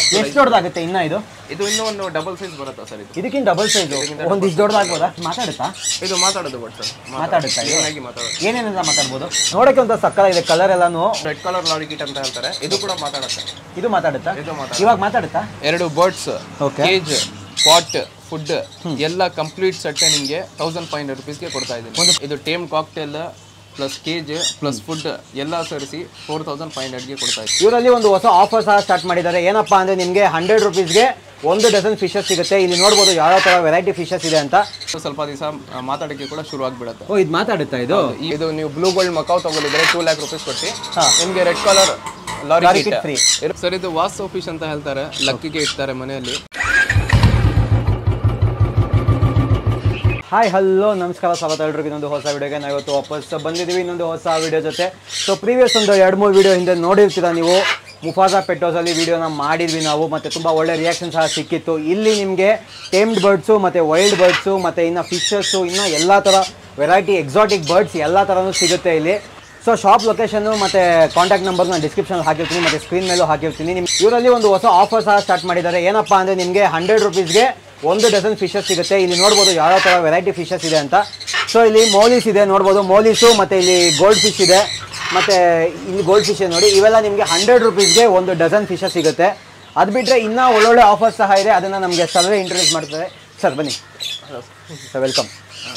ಎಷ್ಟು ದೊಡ್ಡದಾಗುತ್ತೆ ಇನ್ನ ಇದು ಇದು ಇನ್ನೂ ಒಂದು ಡಬಲ್ ಸೈಜ್ ಬರುತ್ತಾ ಸರ್ ಇದು ಇದಕ್ಕಿಂತ ಡಬಲ್ ಸೈಜ್ ಒಂದಿಷ್ಟು ದೊಡ್ಡದಾಗ್ಬೋದಾ ಮಾತಾಡುತ್ತಾ ಇದು ಮಾತಾಡೋದು ಬಟ್ ಸರ್ ಮಾತಾಡುತ್ತಾ ಇದು? ಏನಾಗಿ ಮಾತಾಡೋದು ಏನೇನೆಲ್ಲ ಮಾತಾಡ್ಬೋದು ನೋಡಕ್ಕೆ ಒಂಥರ ಸಕ್ಕಲ ಇದೆ ಕಲರ್ ಎಲ್ಲಾನು ರೆಡ್ ಕಲರ್ ಲಾರಿ ಕಿಟ್ ಅಂತ ಹೇಳ್ತಾರೆ ಇದು ಕೂಡ ಮಾತಾಡುತ್ತೆ ಇದು ಮಾತಾಡುತ್ತಾ ಇದು ಮಾತಾಡ ಇವಾಗ ಮಾತಾಡುತ್ತಾ ಎರಡು birds Okay. Cage pot food ಎಲ್ಲ ಕಂಪ್ಲೀಟ್ ಸೆಟ್ ನಿಮಗೆ ತೌಸಂಡ್ ಫೈವ್ ಹಂಡ್ರೆಡ್ ರುಪೀಸ್ಗೆ ಕೊಡ್ತಾ ಇದ್ದೀನಿ ಇದು tame cocktail plus cage plus food ಎಲ್ಲ ಸೇರಿಸಿ ಫೋರ್ ತೌಸಂಡ್ ಫೈವ್ ಹಂಡ್ರೆಡ್ಗೆ ಕೊಡ್ತಾ ಇದ್ದೀನಿ ಇವರಲ್ಲಿ ಒಂದು ಹೊಸ ಆಫರ್ ಸಹ ಸ್ಟಾರ್ಟ್ ಮಾಡಿದ್ದಾರೆ ಏನಪ್ಪಾ ಅಂದ್ರೆ ನಿಮಗೆ ಹಂಡ್ರೆಡ್ ರುಪೀಸ್ಗೆ ಒಂದು ಡಜನ್ ಫಿಶಸ್ ಸಿಗುತ್ತೆ ಇಲ್ಲಿ ನೋಡ್ಬೋದು ಯಾವ ಥರ ವೆರೈಟಿ ಫಿಶಸ್ ಇದೆ ಅಂತ ಸ್ವಲ್ಪ ದಿವಸ ಮಾತಾಡೋಕ್ಕೆ ಕೂಡ ಶುರು ಆಗ್ಬಿಡುತ್ತೆ ಓ ಇದು ಮಾತಾಡುತ್ತಾ ಇದು ಇದು ನೀವು ಬ್ಲೂ ಗೋಲ್ಡ್ ಮಕಾವ್ ತಗೊಂಡಿದ್ರೆ ಟೂ ಲ್ಯಾಕ್ ರುಪೀಸ್ ಕೊಟ್ಟು ಹಾ. ನಿಮಗೆ red colour Lorry lorry kit kit free. Sir ಇದು ವಾಸ್ತು ಫಿಶ್ ಅಂತ ಹೇಳ್ತಾರೆ ಲಕ್ಕಿಗೆ ಇಡ್ತಾರೆ ಮನೆಯಲ್ಲಿ ಹಾಯ್ ಹಲೋ ನಮಸ್ಕಾರ ಸ್ವಾಗತ ಎಲ್ರಿಗೂ ಇನ್ನೊಂದು ಹೊಸ ವಿಡಿಯೋಗೆ ನಾವು ಇವತ್ತು ವಾಪಸ್ ಬಂದಿದ್ದೀವಿ ಇನ್ನೊಂದು ಹೊಸ ವಿಡಿಯೋ ಜೊತೆ ಸೊ ಪ್ರೀವಿಯಸ್ ಒಂದು ಎರಡು ಮೂರು ವಿಡಿಯೋ ಹಿಂದೆ ನೋಡಿರ್ತೀರ ನೀವು ಮುಫಾಜಾ ಪೆಟ್ಟೋಸಲ್ಲಿ ವಿಡಿಯೋನ ಮಾಡಿದ್ವಿ ನಾವು ಮತ್ತು ತುಂಬ ಒಳ್ಳೆ ರಿಯಾಕ್ಷನ್ ಸಹ ಸಿಕ್ಕಿತ್ತು ಇಲ್ಲಿ ನಿಮಗೆ ಟೇಮ್ಡ್ ಬರ್ಡ್ಸು ಮತ್ತು ವೈಲ್ಡ್ ಬರ್ಡ್ಸು ಮತ್ತು ಇನ್ನು ಫಿಶಸ್ಸು ಇನ್ನು ಎಲ್ಲ ಥರ ವೆರೈಟಿ ಎಕ್ಸಾಟಿಕ್ ಬರ್ಡ್ಸ್ ಎಲ್ಲ ಥರನೂ ಸಿಗುತ್ತೆ ಇಲ್ಲಿ ಸೊ ಶಾಪ್ ಲೊಕೇಶನ್ನು ಮತ್ತು ಕಾಂಟ್ಯಾಕ್ಟ್ ನಂಬರ್ ನಾನು ಡಿಸ್ಕ್ರಿಪ್ಷನ್ ಹಾಕಿರ್ತೀನಿ ಮತ್ತು ಸ್ಕ್ರೀನ್ ಮೇಲೂ ಹಾಕಿರ್ತೀನಿ ನಿಮ್ ಇವರಲ್ಲಿ ಒಂದು ಹೊಸ ಆಫರ್ ಸಹ ಸ್ಟಾರ್ಟ್ ಮಾಡಿದ್ದಾರೆ ಏನಪ್ಪ ಅಂದರೆ ನಿಮಗೆ ಹಂಡ್ರೆಡ್ ರುಪೀಸ್ಗೆ ಒಂದು ಡಜನ್ ಫಿಶಸ್ ಸಿಗುತ್ತೆ ಇಲ್ಲಿ ನೋಡ್ಬೋದು ಯಾವ ಥರ ವೆರೈಟಿ ಫಿಶಸ್ ಇದೆ ಅಂತ ಸೊ ಇಲ್ಲಿ ಮೌಲೀಸ್ ಇದೆ ನೋಡ್ಬೋದು ಮೌಲೀಸು ಮತ್ತು ಇಲ್ಲಿ ಗೋಲ್ಡ್ ಫಿಶ್ ಇದೆ ಮತ್ತು ಇಲ್ಲಿ ಗೋಲ್ಡ್ ಫಿಶ್ ಇದೆ ನೋಡಿ ಇವೆಲ್ಲ ನಿಮಗೆ ಹಂಡ್ರೆಡ್ ರುಪೀಸ್ಗೆ ಒಂದು ಡಜನ್ ಫಿಶಸ್ ಸಿಗುತ್ತೆ ಅದು ಬಿಟ್ಟರೆ ಇನ್ನೂ ಒಳ್ಳೊಳ್ಳೆ ಆಫರ್ಸ್ ಸಹ ಇದೆ ಅದನ್ನು ನಮಗೆ ಸರ್ವೇ ಇಂಟ್ರೊಡ್ಯೂಸ್ ಮಾಡ್ತಾರೆ ಸರ್ ಬನ್ನಿ ಸರ್ ವೆಲ್ಕಮ್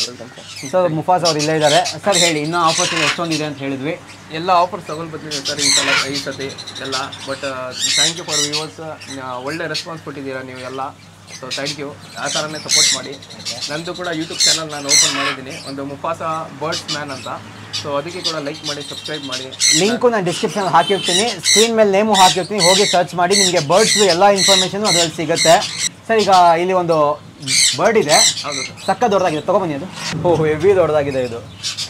ಸರ್ ಮುಫಾಸ್ ಅವ್ರು ಇಲ್ಲೇ ಇದ್ದಾರೆ ಸರ್ ಹೇಳಿ ಇನ್ನೂ ಆಫರ್ಸ್ ಎಷ್ಟೊಂದಿದೆ ಅಂತ ಹೇಳಿದ್ವಿ ಎಲ್ಲ ಆಫರ್ಸ್ ತಗೊಂಡು ಬಂದಿದ್ದೀವಿ ಸರ್ ಈ ಸಲ ಈ ಸತಿ ಎಲ್ಲ but thank you for viewers ಒಳ್ಳೆ ರೆಸ್ಪಾನ್ಸ್ ಕೊಟ್ಟಿದ್ದೀರಾ ನೀವು ಎಲ್ಲ ಸೊ ಥ್ಯಾಂಕ್ ಯು ಆ ಥರನೇ ಸಪೋರ್ಟ್ ಮಾಡಿ ನಂದು ಕೂಡ ಯೂಟ್ಯೂಬ್ ಚಾನಲ್ ನಾನು ಓಪನ್ ಮಾಡಿದ್ದೀನಿ ಒಂದು ಮುಫಾಸ ಬರ್ಡ್ಸ್ ಮ್ಯಾನ್ ಅಂತ ಸೊ ಅದಕ್ಕೆ ಕೂಡ ಲೈಕ್ ಮಾಡಿ ಸಬ್ಸ್ಕ್ರೈಬ್ ಮಾಡಿ ಲಿಂಕು ನಾನು ಡಿಸ್ಕ್ರಿಪ್ಷನ್ ಹಾಕಿರ್ತೀನಿ ಸ್ಕ್ರೀನ್ ಮೇಲೆ ನೇಮು ಹಾಕಿರ್ತೀನಿ ಹೋಗಿ ಸರ್ಚ್ ಮಾಡಿ ನಿಮಗೆ ಬರ್ಡ್ಸ್ ಎಲ್ಲ ಇನ್ಫಾರ್ಮೇಷನ್ ಅದರಲ್ಲಿ ಸಿಗುತ್ತೆ ಸರ್ ಈಗ ಇಲ್ಲಿ ಒಂದು ಬರ್ಡ್ ಇದೆ ಹೌದು ಸರ್ ಸಕ್ಕ ದೊಡ್ಡದಾಗಿದೆ ತಗೊಬನ್ನಿ ಅದು ಓಹ್ ಹೆವಿ ದೊಡ್ಡದಾಗಿದೆ ಇದು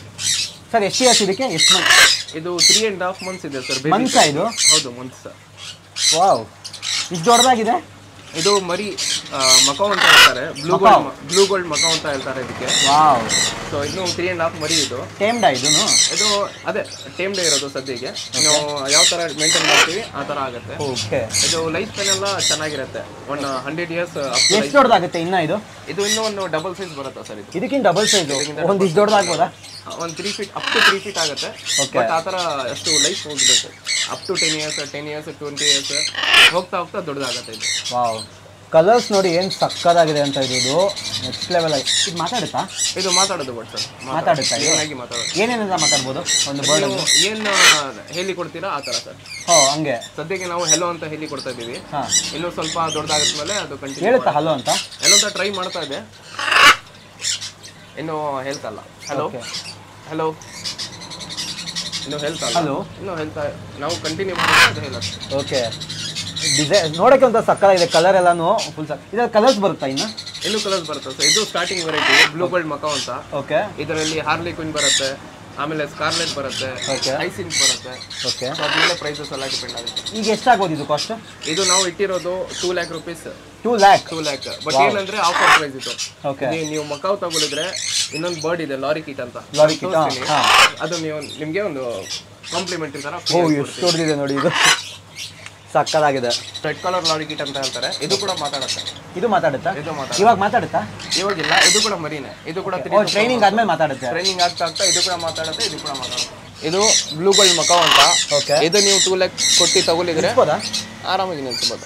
ಸರ್ ಎಷ್ಟು ಇಯರ್ಸ್ ಇದಕ್ಕೆ ಎಷ್ಟು ಇದು ತ್ರೀ ಆ್ಯಂಡ್ ಹಾಫ್ ಮಂತ್ಸ್ ಇದೆ ಸರ್ ಮಂತ್ಸ ಇದು ಹೌದು ಮಂತ್ಸ್ ಸರ್ ವಾವ್ ಇಷ್ಟು ದೊಡ್ಡದಾಗಿದೆ ಇದು ಮರಿ ಮಕಾವ್ ಅಂತ ಹೇಳ್ತಾರೆ blue gold blue gold macaw ಅಂತ ಹೇಳ್ತಾರೆ ಇದಕ್ಕೆ ವಾವ್ ಸೊ ಇನ್ನು ತ್ರೀ ಆ್ಯಂಡ್ ಹಾಫ್ ಮರಿ ಇದು ಟೇಮ್ಡಾ ಇದೂ ಇದು ಅದೇ ಟೇಮ್ ಡೇ ಇರೋದು ಸದ್ಯಕ್ಕೆ ನಾವು ಯಾವ ಥರ ಮೇಂಟೈನ್ ಮಾಡ್ತೀವಿ ಆ ಥರ ಆಗುತ್ತೆ ಓಕೆ ಇದು ಲೈಫ್ ಸ್ಪೆನ್ ಎಲ್ಲ ಚೆನ್ನಾಗಿರುತ್ತೆ ಒನ್ ಹಂಡ್ರೆಡ್ ಇಯರ್ಸ್ ಎಷ್ಟು ದೊಡ್ಡದಾಗುತ್ತೆ ಇನ್ನ ಇದು ಇದು ಇನ್ನೂ ಒಂದು ಡಬಲ್ ಸೈಜ್ ಬರುತ್ತಾ ಸರ್ ಇದು ಇದಕ್ಕಿಂತ ಡಬಲ್ ಸೈಜು ಒಂದು ಇಷ್ಟು ದೊಡ್ಡದಾಗ್ಬೋದಾ ಒಂದು three feet up to three feet ಆಗುತ್ತೆ Okay. ಬಟ್ ಆ ಥರ ಅಷ್ಟು ಲೈಫ್ ಹೋಗ್ಬೇಕು up to ten years ten years twenty years ಹೋಗ್ತಾ ಹೋಗ್ತಾ ದೊಡ್ಡದಾಗುತ್ತೆ ಇದು ವಾವ್ ಕಲರ್ಸ್ ನೋಡಿ ಏನು ಸಕ್ಕದಾಗಿದೆ ಅಂತ ಇದು ಇದು ನೆಕ್ಸ್ಟ್ ಲೆವೆಲ್ ಆಗಿ ಇದು ಮಾತಾಡುತ್ತಾ ಇದು ಮಾತಾಡೋದು ಬಟ್ ಸರ್ ಮಾತಾಡುತ್ತಾ ಇದು? ಏನಾಗಿ ಮಾತಾಡೋದು ಏನೇನೆಲ್ಲ ಮಾತಾಡ್ಬೋದು ಒಂದು ಬರ್ಡ್ ನೀವು ಏನು ಹೇಳಿ ಕೊಡ್ತೀರಾ ಆ ಥರ ಸರ್ ಹೋ ಹಂಗೆ ಸದ್ಯಕ್ಕೆ ನಾವು ಹೆಲೋ ಅಂತ ಹೇಳಿ ಕೊಡ್ತಾ ಇದ್ದೀವಿ ಹಾಂ ಇನ್ನೂ ಸ್ವಲ್ಪ ದೊಡ್ಡದಾಗಿದ್ಮೇಲೆ ಅದು ಕಂಟಿನ್ಯೂ ಹೇಳುತ್ತಾ ಹಲೋ ಅಂತ ಹೆಲೋ ಅಂತ ಟ್ರೈ ಮಾಡ್ತಾ ಇದೆ ಇನ್ನು ಹೇಳ್ತಲ್ಲ ಹಲೋ Okay. ಹಲೋ ಇನ್ನು ಹೇಳ್ತಲ್ಲ Hello. ಇನ್ನು ಹೇಳ್ತಾ ನಾವು ಕಂಟಿನ್ಯೂ ಮಾಡಿದ್ರೆ ಅದು ಹೇಳುತ್ತೆ ಓಕೆ ಡಿಸೈನ್ ನೋಡೋಕ್ಕೆ ಒಂಥರ ಸಕ್ಕದಾಗಿದೆ ಕಲರ್ ಎಲ್ಲಾನು ಫುಲ್ ಸಕ್ ಇದ್ರಲ್ಲಿ ಕಲರ್ಸ್ ಬರುತ್ತಾ ಇನ್ನು ಇನ್ನು ಕಲರ್ಸ್ ಬರುತ್ತೆ ಸರ್ ಇದು starting variety blue gold macaw ಅಂತ ಓಕೆ ಇದರಲ್ಲಿ ಹಾರ್ಲಿ ಕ್ವಿನ್ ಬರುತ್ತೆ ಆಮೇಲೆ ಸ್ಕಾರ್ಲೆಟ್ ಬರುತ್ತೆ Okay. ಹೈಸಿನ್ ಬರುತ್ತೆ ಓಕೆ ಸೊ ಅದ್ಮೇಲೆ ಪ್ರೈಸಸ್ ಎಲ್ಲ ಡಿಪೆಂಡ್ ಆಗುತ್ತೆ ಈಗ ಎಷ್ಟಾಗ್ಬೋದು ಇದು ಕಾಸ್ಟ್ ಇದು ನಾವು ಇಟ್ಟಿರೋದು two lakh rupees two lakh two lakh but ಏನಂದ್ರೆ ಆಫರ್ ಪ್ರೈಸ್ ಇದು ಓಕೆ ನೀವು- ನೀವು ಮಕಾವ್ ತಗೊಳಿದ್ರೆ ಇನ್ನೊಂದು ಬರ್ಡ್ ಇದೆ ಲಾರಿ ಕಿಟ್ ಅಂತ Lorry kit, ಹಾ, ತೋರಿಸ್ತೀನಿ. ಹಾ. ಅದು ನೀವು ನಿಮಗೆ ಒಂದು ಕಾಂಪ್ಲಿಮೆಂಟರಿ ತರ ಓ ಎಷ್ಟು ದೊಡ್ಡದಿದೆ ನೋಡಿ ಇದು ಸಕ್ಕದಾಗಿದೆ ರೆಡ್ ಕಲರ್ ಲಾರಿ ಕಿಟ್ ಅಂತ ಹೇಳ್ತಾರೆ ಇದು ಕೂಡ ಮಾತಾಡುತ್ತೆ ಇದು ಮಾತಾಡುತ್ತಾ ಇದು ಮಾತಾಡ ಇವಾಗ ಮಾತಾಡುತ್ತಾ ಇವಾಗಿಲ್ಲ ಇದು ಕೂಡ ಮರಿನೇ ಇದು ಕೂಡ ಓ ಟ್ರೈನಿಂಗ್ ಆದ್ಮೇಲೆ ಮಾತಾಡುತ್ತೆ ಟ್ರೈನಿಂಗ್ ಆಗ್ತಾ ಆಗ್ತಾ ಇದು ಕೂಡ ಮಾತಾಡುತ್ತೆ ಇದು ಕೂಡ ಮಾತಾಡುತ್ತೆ ಇದು ಬ್ಲೂ ಗೋಲ್ಡ್ ಮಕಾವ್ ಅಂತ ಓಕೆ ಇದು ನೀವು ಟೂ ಲ್ಯಾಕ್ ಕೊಟ್ಟು ತಗೊಳಿದ್ರೆ ಇರ್ಬೋದಾ ಆರಾಮಾಗಿ ನಿಲ್ಸ್ಬೋದು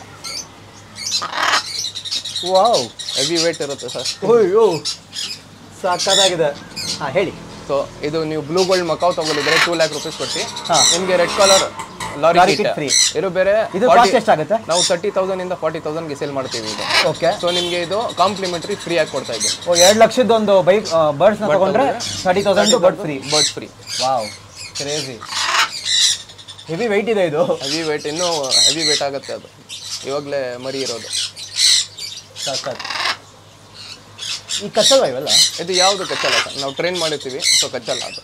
ವಾವ್ ಹೆವಿ ವೇಟ್ ಇರುತ್ತೆ ಸರ್ ಓಯ್ಯೋ ಸಕ್ಕದಾಗಿದೆ ಹಾಂ ಹೇಳಿ ಸೊ ಇದು ನೀವು ಬ್ಲೂ ಗೋಲ್ಡ್ ಮಕಾವ್ ತಗೊಳಿದ್ರೆ ಟೂ ಲ್ಯಾಕ್ ರುಪೀಸ್ ಕೊಟ್ಟು ಹಾಂ ನಿಮಗೆ red colour Lorry lorry kit kit free. ಇದು ಬೇರೆ ಇದು 40 ಕಾಸ್ಟ್ ಎಷ್ಟಾಗುತ್ತೆ ನಾವು ತರ್ಟಿ ತೌಸಂಡ್ ಇಂದ ಫಾರ್ಟಿ ತೌಸಂಡ್ಗೆ ಸೇಲ್ ಮಾಡ್ತೀವಿ ಇದು ಓಕೆ ಸೊ ನಿಮಗೆ ಇದು ಕಾಂಪ್ಲಿಮೆಂಟರಿ ಫ್ರೀ ಆಗಿ ಕೊಡ್ತಾ ಇದ್ದೀವಿ ಓ ಎರಡು ಲಕ್ಷದ ಒಂದು ಬೈಕ್ ಬರ್ಡ್ಸ್ನ ತಗೊಂಡ್ರೆ thirty thousand bird free bird free wow crazy heavy weight ಇದೆ ಇದು ಹೆವಿ ವೇಟ್ ಇನ್ನೂ ಹೆವಿ ವೇಟ್ ಆಗುತ್ತೆ ಅದು ಇವಾಗಲೇ ಮರಿ ಇರೋದು ಸಖತ್ ಈ ಕಚ್ಚಲ್ವಾ ಇವೆಲ್ಲ ಇದು ಯಾವುದು ಕಚ್ಚಲ್ಲ ಸರ್ ನಾವು ಟ್ರೈನ್ ಮಾಡಿರ್ತೀವಿ ಸೊ ಕಚ್ಚಲ್ಲ ಅದು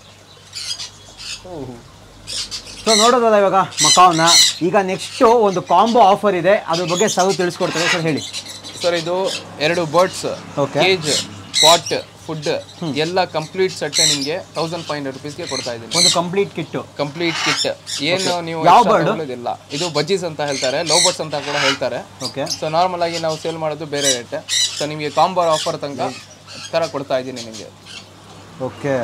ಸೊ ನೋಡೋದಲ್ಲ ಇವಾಗ ಮಕಾವ್ನ ಈಗ ನೆಕ್ಸ್ಟು ಒಂದು ಕಾಂಬೋ ಆಫರ್ ಇದೆ ಅದ್ರ ಬಗ್ಗೆ ಸರ್ ತಿಳಿಸ್ಕೊಡ್ತಾರೆ ಸರ್ ಹೇಳಿ ಸರ್ ಇದು ಎರಡು birds Okay. Cage pot food ಎಲ್ಲ ಕಂಪ್ಲೀಟ್ ಸೆಟ್ ನಿಮಗೆ ತೌಸಂಡ್ ಫೈವ್ ಹಂಡ್ರೆಡ್ ರುಪೀಸ್ಗೆ ಕೊಡ್ತಾ ಇದ್ದೀನಿ ಒಂದು ಕಂಪ್ಲೀಟ್ ಕಿಟ್ಟು ಕಂಪ್ಲೀಟ್ ಕಿಟ್ ಏನು ನೀವು ಯಾವ extra bird? ತಗೊಳ್ಳೋದಿಲ್ಲ ಇದು ಬಜ್ಜೀಸ್ ಅಂತ ಹೇಳ್ತಾರೆ ಲವ್ ಬರ್ಡ್ಸ್ ಅಂತ ಕೂಡ ಹೇಳ್ತಾರೆ ಓಕೆ ಸೊ ನಾರ್ಮಲ್ ಆಗಿ ನಾವು ಸೇಲ್ ಮಾಡೋದು ಬೇರೆ ರೇಟ್ ಸೊ ನಿಮಗೆ ಕಾಂಬೋ ಆಫರ್ ತನಕ ಥರ ಕೊಡ್ತಾ ಇದ್ದೀನಿ ನಿಮಗೆ ಓಕೆ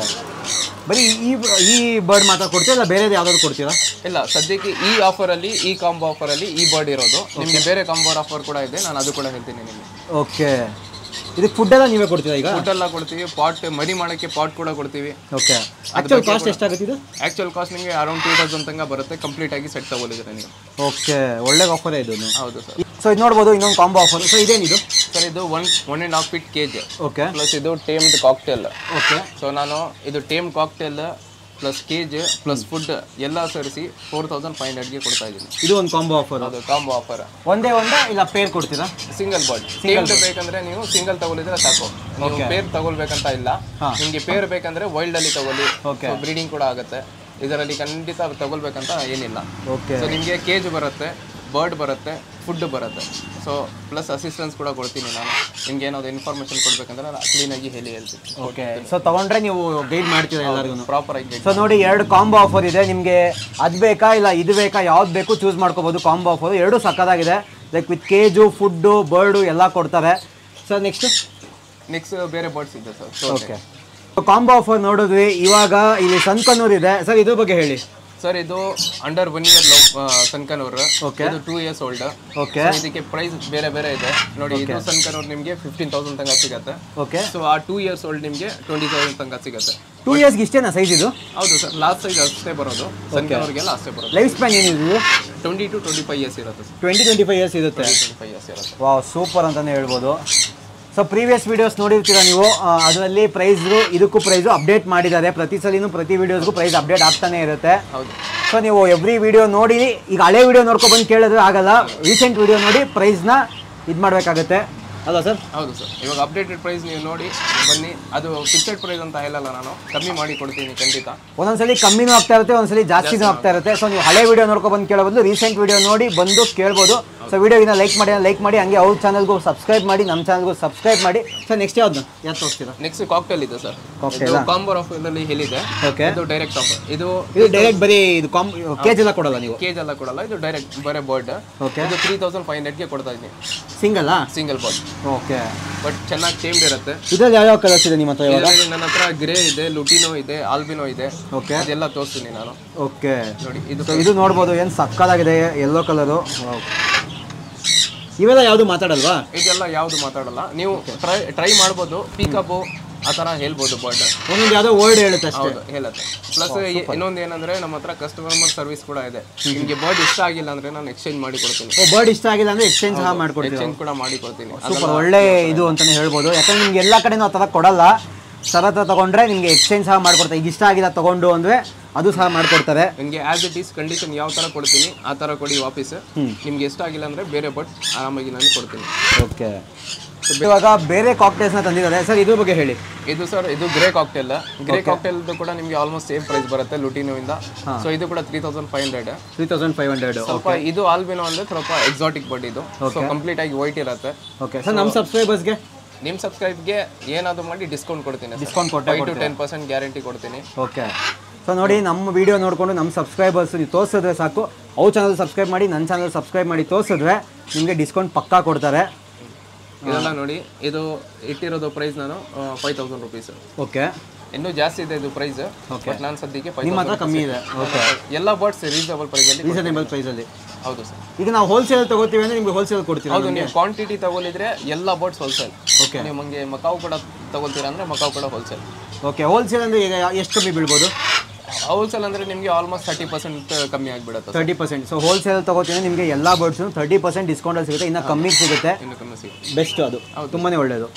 ಬರೀ ಈ ಈ ಬರ್ಡ್ ಮಾತ್ರ ಕೊಡ್ತೀರಾ ಇಲ್ಲ ಬೇರೆದು ಯಾವ್ದಾದ್ರು ಕೊಡ್ತೀರಾ ಇಲ್ಲ ಸದ್ಯಕ್ಕೆ ಈ ಆಫರಲ್ಲಿ ಈ ಕಾಂಬೋ ಆಫರಲ್ಲಿ ಈ ಬರ್ಡ್ ಇರೋದು ನಿಮಗೆ ಬೇರೆ ಕಾಂಬೋ ಆಫರ್ ಕೂಡ ಇದೆ ನಾನು ಅದು ಕೂಡ ಹೇಳ್ತೀನಿ ನಿಮಗೆ ಓಕೆ ಇದಕ್ಕೆ ಫುಡ್ ಎಲ್ಲ ನೀವೇ ಕೊಡ್ತೀರಾ ಈಗ ಫುಡ್ ಎಲ್ಲ ಕೊಡ್ತೀವಿ ಪಾಟ್ ಮರಿ ಮಾಡೋಕ್ಕೆ ಪಾಟ್ ಕೂಡ ಕೊಡ್ತೀವಿ ಓಕೆ ಆಕ್ಚುಲ್ ಕಾಸ್ಟ್ ಎಷ್ಟಾಗುತ್ತೆ ಇದು ಆ್ಯಕ್ಚುಯಲ್ ಕಾಸ್ಟ್ ನಿಮಗೆ ಅರೌಂಡ್ ಟೂ ತೌಸಂಡ್ ತನಕ ಬರುತ್ತೆ ಕಂಪ್ಲೀಟ್ ಆಗಿ ಸೆಟ್ ತಗೊಳ್ಳಿದ್ರೆ ನೀವು ಓಕೆ ಒಳ್ಳೆ ಆಫರೇ ಇದು ಹೌದು ಸರ್ ಸೊ ಇದು ನೋಡ್ಬೋದು ಇನ್ನೊಂದು ಕಾಂಬೋ ಆಫರ್ ಸೊ ಇದೇನಿದು ಸರ್ ಇದು one one and half feet cage okay plus ಇದು ಟೇಮ್ಡ್ ಕಾಕ್ಟೇಲ್ ಓಕೆ ಸೊ ನಾನು ಇದು tame cocktail plus cage plus food ಎಲ್ಲ ಸೇರಿಸಿ ಫೋರ್ ತೌಸಂಡ್ ಫೈವ್ ಹಂಡ್ರೆಡ್ಗೆ ಕೊಡ್ತಾ ಇದ್ದೀನಿ ಇದು ಒಂದು ಕಾಂಬೋ ಆಫರ್ ಅದು ಕಾಂಬೋ ಆಫರ್ ಒಂದೇ ಒಂದೇ ಇಲ್ಲ ಪೇರ್ ಕೊಡ್ತೀರಾ ಸಿಂಗಲ್ ಬರ್ಡ್ ಟೇಮ್ಡ್ ಬೇಕಂದ್ರೆ ನೀವು ಸಿಂಗಲ್ ತಗೊಳ್ಳಿದ್ರೆ ಸಾಕು ನೀವು ಪೇರ್ ತಗೊಳ್ಬೇಕಂತ ಇಲ್ಲ ಹಾ. ನಿಮಗೆ ಪೇರ್ ಬೇಕಂದ್ರೆ ವೈಲ್ಡ್ ಅಲ್ಲಿ ತಗೊಳ್ಳಿ Okay. ಬ್ರೀಡಿಂಗ್ ಕೂಡ ಆಗುತ್ತೆ ಇದರಲ್ಲಿ ಖಂಡಿತ ತಗೊಳ್ಬೇಕಂತ ಏನಿಲ್ಲ ಓಕೆ ಸೊ ನಿಮಗೆ ಕೇಜ್ ಬರುತ್ತೆ ಬರ್ಡ್ ಬರುತ್ತೆ ಫುಡ್ ಬರುತ್ತೆ ಸೊ ಪ್ಲಸ್ ಅಸಿಸ್ಟೆನ್ಸ್ ಕೂಡ ಕೊಡ್ತೀನಿ ನಾನು ನಿಮ್ಗೆ ಏನಾದ್ರು ಇನ್ಫಾರ್ಮೇಶನ್ ಕೊಡ್ಬೇಕಂದ್ರೆ ನಾನು ಕ್ಲೀನಾಗಿ ಹೇಳಿ ಹೇಳ್ತೀನಿ ಓಕೆ ಸೊ ತಗೊಂಡ್ರೆ ನೀವು ಗೈಡ್ ಮಾಡ್ತೀರಾ ಎಲ್ಲರಿಗೂ ಪ್ರಾಪರ್ ಆಗಿ ಸೊ ನೋಡಿ ಎರಡು ಕಾಂಬೋ ಆಫರ್ ಇದೆ ನಿಮಗೆ ಅದು ಬೇಕಾ ಇಲ್ಲ ಇದು ಬೇಕಾ ಯಾವ್ದು ಬೇಕು ಚೂಸ್ ಮಾಡ್ಕೋಬೋದು ಕಾಂಬೋ ಆಫರ್ ಎರಡು ಸಕ್ಕದಾಗಿದೆ like with cage food bird ಎಲ್ಲ ಕೊಡ್ತಾರೆ ಸರ್ ನೆಕ್ಸ್ಟ್ ನೆಕ್ಸ್ಟ್ ಬೇರೆ ಬರ್ಡ್ಸ್ ಇದೆ ಸರ್ ಓಕೆ ಕಾಂಬೋ ಆಫರ್ ನೋಡಿದ್ವಿ ಇವಾಗ ಇಲ್ಲಿ ಸನ್ಕನೂರ್ ಇದೆ ಸರ್ ಇದ್ರ ಬಗ್ಗೆ ಹೇಳಿ ಸರ್ ಇದು under one year sun conure Okay. ಇದು ಟೂ ಇಯರ್ಸ್ ಓಲ್ಡ್ ಓಕೆ ಇದಕ್ಕೆ ಪ್ರೈಸ್ ಬೇರೆ ಬೇರೆ ಇದೆ ನೋಡಿ ಇದು ಸನ್ಕನೂರ್ ನಿಮಗೆ ಫಿಫ್ಟೀನ್ ತೌಸಂಡ್ ತನಕ ಸಿಗುತ್ತೆ ಓಕೆ ಸೊ ಆ ಟೂ ಇಯರ್ಸ್ ಓಲ್ಡ್ ನಿಮಗೆ ಟ್ವೆಂಟಿ ತೌಸಂಡ್ ತನಕ ಸಿಗುತ್ತೆ ಟೂ ಇಯರ್ಸ್ಗೆ ಇಷ್ಟೇನಾ ಸೈಜ್ ಇದು ಹೌದು ಸರ್ ಲಾಸ್ಟ್ ಸೈಜ್ ಅಷ್ಟೇ ಬರೋದು ಸನ್ಕನೂರ್ಗೆಲ್ಲ ಅಷ್ಟೇ ಬರೋದು ಲೈಫ್ ಸ್ಪ್ಯಾನ್ ಏನಿದೆ twenty to twenty five years ಇರುತ್ತೆ sir twenty twenty five years ಇರುತ್ತೆ ಟ್ವೆಂಟಿ ಫೈವ್ ಇಯರ್ಸ್ ಇರುತ್ತೆ ವಾವ್ ಸೂಪರ್ ಅಂತಲೇ ಹೇಳ್ಬೋದು ಸೊ ಪ್ರೀವಿಯಸ್ ವೀಡಿಯೋಸ್ ನೋಡಿರ್ತೀರ ನೀವು ಆ, ಅದರಲ್ಲಿ ಪ್ರೈಸ್ರು ಇದಕ್ಕೂ ಪ್ರೈಸು ಅಪ್ಡೇಟ್ ಮಾಡಿದ್ದಾರೆ ಪ್ರತಿ ಸಲಿನೂ ಪ್ರತಿ ವೀಡಿಯೋಸ್ಗೂ ಪ್ರೈಸ್ ಅಪ್ಡೇಟ್ ಆಗ್ತಾನೆ ಇರುತ್ತೆ ಹೌದು ಸೊ ನೀವು ಎವ್ರಿ ವಿಡಿಯೋ ನೋಡಿ ಈಗ ಹಳೆ ವಿಡಿಯೋ ನೋಡ್ಕೊ ಬಂದು ಕೇಳಿದ್ರೆ ಆಗಲ್ಲ ರೀಸೆಂಟ್ ವಿಡಿಯೋ ನೋಡಿ ಪ್ರೈಸ್ನ ಇದು ಮಾಡಬೇಕಾಗತ್ತೆ ಅಲ್ಲ ಸರ್ ಹೌದು ಸರ್ ಇವಾಗ ಅಪ್ಡೇಟೆಡ್ ಪ್ರೈಸ್ ನೀವು ನೋಡಿ ಬನ್ನಿ ಅದು ಫಿಕ್ಸೆಡ್ ಪ್ರೈಸ್ ಅಂತ ಹೇಳಲ್ಲ ನಾನು ಕಮ್ಮಿ ಮಾಡಿ ಕೊಡ್ತೀನಿ ಖಂಡಿತ ಒಂದೊಂದ್ಸಲಿ ಕಮ್ಮಿನೂ ಆಗ್ತಾ ಇರುತ್ತೆ ಒಂದ್ಸಲಿ ಜಾಸ್ತಿನೂ ಆಗ್ತಾ ಇರುತ್ತೆ ಸೊ ನೀವು ಹಳೆ ವಿಡಿಯೋ ನೋಡ್ಕೊ ಬಂದು ಕೇಳೋ ಬದಲು ರೀಸೆಂಟ್ ವಿಡಿಯೋ ನೋಡಿ ಬಂದು ಕೇಳ್ಬೋದು ಸೊ ವಿಡಿಯೋಗಿನ ಲೈಕ್ ಮಾಡಿ ಲೈಕ್ ಮಾಡಿ ಹಂಗೆ ಅವ್ರ ಚಾನಲ್ಗೂ ಸಬ್ಸ್ಕ್ರೈಬ್ ಮಾಡಿ ನಮ್ಮ ಚಾನಲ್ಗೂ ಸಬ್ಸ್ಕ್ರೈಬ್ ಮಾಡಿ ಸರ್ ನೆಕ್ಸ್ಟ್ ಯಾವ್ದು ಯಾವ್ದು ತೋರಿಸ್ತೀರಾ ನೆಕ್ಸ್ಟ್ ಕಾಕ್ಟೇಲ್ ಇದೆ ಸರ್ Cocktail ಇದು ಕಾಂಬೋ ಆಫರ್ ಅಲ್ಲಿ ಹೇಳಿದೆ ಓಕೆ ಇದು ಡೈರೆಕ್ಟ್ ಆಫರ್ ಇದು ಇದು ಡೈರೆಕ್ಟ್ ಬರೀ ಇದು ಕಾಮ್ ಕೇಜ್ ಎಲ್ಲ ಕೊಡಲ್ಲ ನೀವು ಕೇಜ್ ಎಲ್ಲ ಕೊಡಲ್ಲ ಇದು ಡೈರೆಕ್ಟ್ ಬರೇ ಬರ್ಡ್ ಓಕೆ ಇದು ತ್ರೀ ತೌಸಂಡ್ ಫೈವ್ ಹಂಡ್ರೆಡ್ಗೆ ಕೊಡ್ತಾ ಇದ್ದೀನಿ ಸಿಂಗಲ್ಲಾ ಸಿಂಗಲ್ ಬರ್ಡ್ ಓಕೆ ಬಟ್ ಚೆನ್ನಾಗಿ ಟೇಮ್ಡ್ ಇರುತ್ತೆ ಇದ್ರಲ್ಲಿ ಯಾವ್ಯಾವ ಕಲರ್ಸ್ ಇದೆ ನಿಮ್ಮ ಹತ್ರ ಇವಾಗ ಇದರಲ್ಲಿ ನನ್ನ ಹತ್ರ ಗ್ರೇ ಇದೆ ಲುಟಿನೋ ಇದೆ ಆಲ್ಬಿನೋ ಇದೆ ಓಕೆ ಅದೆಲ್ಲ ತೋರಿಸ್ತೀನಿ ನಾನು ಓಕೆ ನೋಡಿ ಇದು ಸೊ ಇದು ನೋಡ್ಬೋದು ಏನು ಸಕ್ಕದಾಗಿದೆ ಯೆಲ್ಲೋ ಕಲರು ಇವೆಲ್ಲ ಯಾವುದು ಮಾತಾಡಲ್ವಾ ಇದೆಲ್ಲ ಯಾವುದು ಮಾತಾಡಲ್ಲ ನೀವು ಟ್ರೈ ಟ್ರೈ ಮಾಡ್ಬೋದು ಪೀಕಪ್ಪು ಆ ಥರ ಹೇಳ್ಬೋದು ಬರ್ಡ್ ಒಂದೊಂದು ಯಾವುದೋ ವರ್ಡ್ ಹೇಳುತ್ತೆ ಅಷ್ಟೇ ಹೌದು ಹೇಳುತ್ತೆ ಪ್ಲಸ್ ಇನ್ನೊಂದು ಏನಂದ್ರೆ ನಮ್ಮ ಹತ್ರ ಕಸ್ಟಮರ್ ಸರ್ವಿಸ್ ಕೂಡ ಇದೆ ನಿಮಗೆ ಬರ್ಡ್ ಇಷ್ಟ ಆಗಿಲ್ಲ ಅಂದ್ರೆ ನಾನು ಎಕ್ಸ್ಚೇಂಜ್ ಮಾಡಿ ಕೊಡ್ತೀನಿ ಓ ಬರ್ಡ್ ಇಷ್ಟ ಆಗಿಲ್ಲ ಅಂದ್ರೆ ಎಕ್ಸ್ಚೇಂಜ್ ಸಹ ಮಾಡ್ಕೊಡ್ತೀವಿ ಎಕ್ಸ್ಚೇಂಜ್ ಕೂಡ ಮಾಡಿ ಕೊಡ್ತೀನಿ ಸೂಪರ್ ಒಳ್ಳೆ ಇದು ಅಂತಾನೆ ಹೇಳ್ಬೋದು ಯಾಕಂದ್ರೆ ನಿಮ್ಗೆ ಎಲ್ಲ ಕಡೆನೂ ಆ ಥರ ಕೊಡಲ್ಲ ಸರ್ ಹತ್ರ ತಗೊಂಡ್ರೆ ನಿಮ್ಗೆ ಎಕ್ಸ್ಚೇಂಜ್ ಸಹ ಮಾಡ್ಕೊಡ್ತಾರೆ ಈಗ ಇಷ್ಟ ಆಗಿಲ್ಲ ತಗೊಂಡು ಅಂದ್ರೆ ಅದು ಸಹ ಮಾಡ್ಕೊಡ್ತಾರೆ ನಿಮಗೆ ಆಸ್ ಇಟ್ ಈಸ್ ಕಂಡೀಷನ್ ಯಾವ ಥರ ಕೊಡ್ತೀನಿ ಆ ಥರ ಕೊಡಿ ವಾಪಸ್ ನಿಮ್ಗೆ ಇಷ್ಟ ಆಗಿಲ್ಲ ಅಂದ್ರೆ ಬೇರೆ ಬಟ್ ಆರಾಮಾಗಿ ನಾನು ಕೊಡ್ತೀನಿ ಓಕೆ ಇವಾಗ ಬೇರೆ ಕಾಕ್ಟೇಲ್ಸ್ನ ತಂದಿದ್ದಾರೆ ಸರ್ ಇದ್ರ ಬಗ್ಗೆ ಹೇಳಿ ಇದು ಸರ್ ಇದು ಗ್ರೇ ಕಾಕ್ಟೇಲ್ ಗ್ರೇ ಕಾಕ್ಟೇಲ್ ಕೂಡ ನಿಮಗೆ ಆಲ್ಮೋಸ್ಟ್ ಸೇಮ್ ಪ್ರೈಸ್ ಬರುತ್ತೆ ಲುಟಿನೋಯಿಂದ ಸೊ ಇದು ಕೂಡ three thousand five hundred three thousand five hundred ಸ್ವಲ್ಪ ಇದು ಆಲ್ಬಿನೋ ಅಂದ್ರೆ ಸ್ವಲ್ಪ ಎಕ್ಸಾಟಿಕ್ ಬಡ್ ಇದು ಸೊ ಕಂಪ್ಲೀಟ್ ಆಗಿ ವೈಟ್ ಇರುತ್ತೆ ಓಕೆ ಸರ್ ನಮ್ಮ ಸಬ್ಸ್ಕ್ರೈಬರ್ಸ್ಗೆ ನಿಮ್ಮ ಸಬ್ಸ್ಕ್ರೈಬ್ಗೆ ಏನಾದರೂ ಮಾಡಿ ಡಿಸ್ಕೌಂಟ್ ಕೊಡ್ತೀನಿ ಡಿಸ್ಕೌಂಟ್ ಕೊಟ್ಟೆ five to ten percent guarantee ಕೊಡ್ತೀನಿ ಓಕೆ ಸೊ ನೋಡಿ ನಮ್ಮ ವಿಡಿಯೋ ನೋಡಿಕೊಂಡು ನಮ್ಮ ಸಬ್ಸ್ಕ್ರೈಬರ್ಸ್ ನೀವು ತೋರಿಸಿದ್ರೆ ಸಾಕು ಅವ್ರ ಚಾನಲ್ ಸಬ್ಸ್ಕ್ರೈಬ್ ಮಾಡಿ ನನ್ನ ಚಾನಲ್ ಸಬ್ಸ್ಕ್ರೈಬ್ ಮಾಡಿ ತೋರಿಸಿದ್ರೆ ನಿಮಗೆ ಡಿಸ್ಕೌಂಟ್ ಪಕ್ಕಾ ಕೊಡ್ತಾರೆ ಇದೆಲ್ಲ ನೋಡಿ ಇದು ಇಟ್ಟಿರೋದು ಪ್ರೈಸ್ ನಾನು ಫೈವ್ ತೌಸಂಡ್ ರುಪೀಸ್ ಓಕೆ ಇನ್ನೂ ಜಾಸ್ತಿ ಇದೆ ಇದು ಪ್ರೈಸ್ ಬಟ್ ನಾನು ಸದ್ಯಕ್ಕೆ ಫೈವ್ ನಿಮ್ಮ ಹತ್ರ ಕಮ್ಮಿ ಇದೆ ಓಕೆ ಎಲ್ಲ ಬರ್ಡ್ಸ್ ರೀಸನಬಲ್ ಪ್ರೈಸಲ್ಲಿ ರೀಸನೇಬಲ್ ಪ್ರೈಸಲ್ಲಿ ಹೌದು ಸರ್ ಈಗ ನಾವು ಹೋಲ್ಸೇಲ್ ತಗೋತೀವಿ ಅಂದರೆ ನಿಮಗೆ ಹೋಲ್ಸೇಲ್ ಕೊಡ್ತೀವಿ ಹೌದು ನೀವು ಕ್ವಾಂಟಿಟಿ ತಗೊಳಿದ್ರೆ ಎಲ್ಲ ಬರ್ಡ್ಸ್ ಹೋಲ್ಸೇಲ್ ಓಕೆ ನೀವು ಹಂಗೆ ಮಕಾವು ಕೂಡ ತಗೊಳ್ತೀರಾ ಅಂದ್ರೆ ಮಕಾವು ಕೂಡ ಹೋಲ್ಸೇಲ್ ಓಕೆ ಹೋಲ್ಸೇಲ್ ಅಂದರೆ ಈಗ ಎಷ್ಟು ಕಮ್ಮಿ ಬೀಳ್ಬೋದು ಹೋಲ್ಸೇಲ್ ಅಂದ್ರೆ ನಿಮಗೆ ಆಲ್ಮೋಸ್ಟ್ ತರ್ಟಿ ಪರ್ಸೆಂಟ್ ಕಮ್ಮಿ ಆಗಿಬಿಡುತ್ತೆ ತರ್ಟಿ ಪರ್ಸೆಂಟ್ ಸೊ ಹೋಲ್ಸೇಲ್ ತಗೋತೀನಿ ನಿಮಗೆ ಎಲ್ಲ ಬರ್ಡ್ಸು ತರ್ಟಿ ಪರ್ಸೆಂಟ್ ಡಿಸ್ಕೌಂಟಲ್ಲಿ ಸಿಗುತ್ತೆ ಇನ್ನು ಕಮ್ಮಿಗೆ ಸಿಗುತ್ತೆ ಇನ್ನು ಕಮ್ಮಿ ಸಿಗುತ್ತೆ ಬೆಸ್ಟ್ ಅದು ತುಂಬಾ ಒಳ್ಳೆಯದು